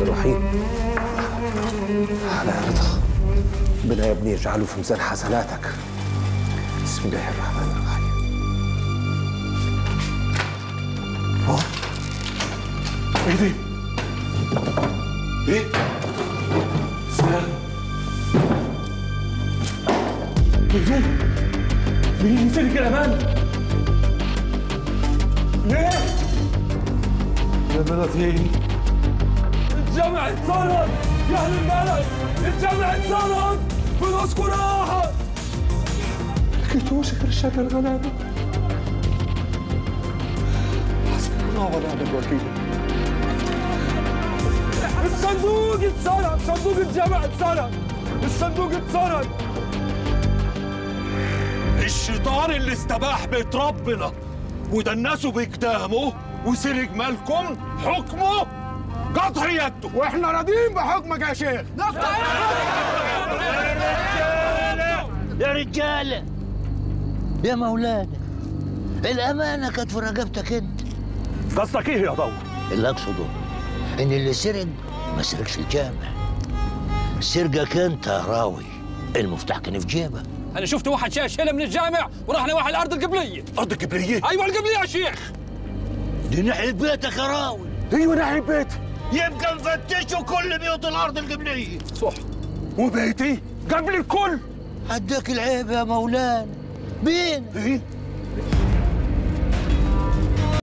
الرحمن الرحيم على رضا ربنا يا ابني يجعله في ميزان حسناتك بسم الله الرحمن الرحيم أوه. ايه دي؟ ايه؟ سلام مين؟ مين سلك الامان؟ ليه؟ يا بلدين الجامع اتسرب يا اهل البلد الجامع اتسرب بنذكر احد لقيتوش غير شكل الغلابه حسبي الله ونعم الوكيل الصندوق اتسرق صندوق الجامع اتسرق الصندوق اتسرق الشيطان اللي استباح بيت ربنا ودنسوا بكتامه وسرق مالكم حكمه قطع يده واحنا راضيين بحكمك يا شيخ يا رجالة يا مولانا الأمانة كانت في رقبتك أنت قصدك ايه يا ضوء؟ اللي أقصده إن اللي سرق ما سرقش الجامع سرقك أنت يا راوي المفتاح كان في جيبك انا شفت واحد شايل شيله من الجامع وراح نواحي الارض القبليه ارض القبليه؟ ايوه القبليه يا شيخ دي ناحية بيتك يا راوي ايوه ناحيه بيتي يبقى نفتشوا كل بيوت الأرض القبلية صح وبيتي قبل الكل عداك العيب يا مولانا بين ايه؟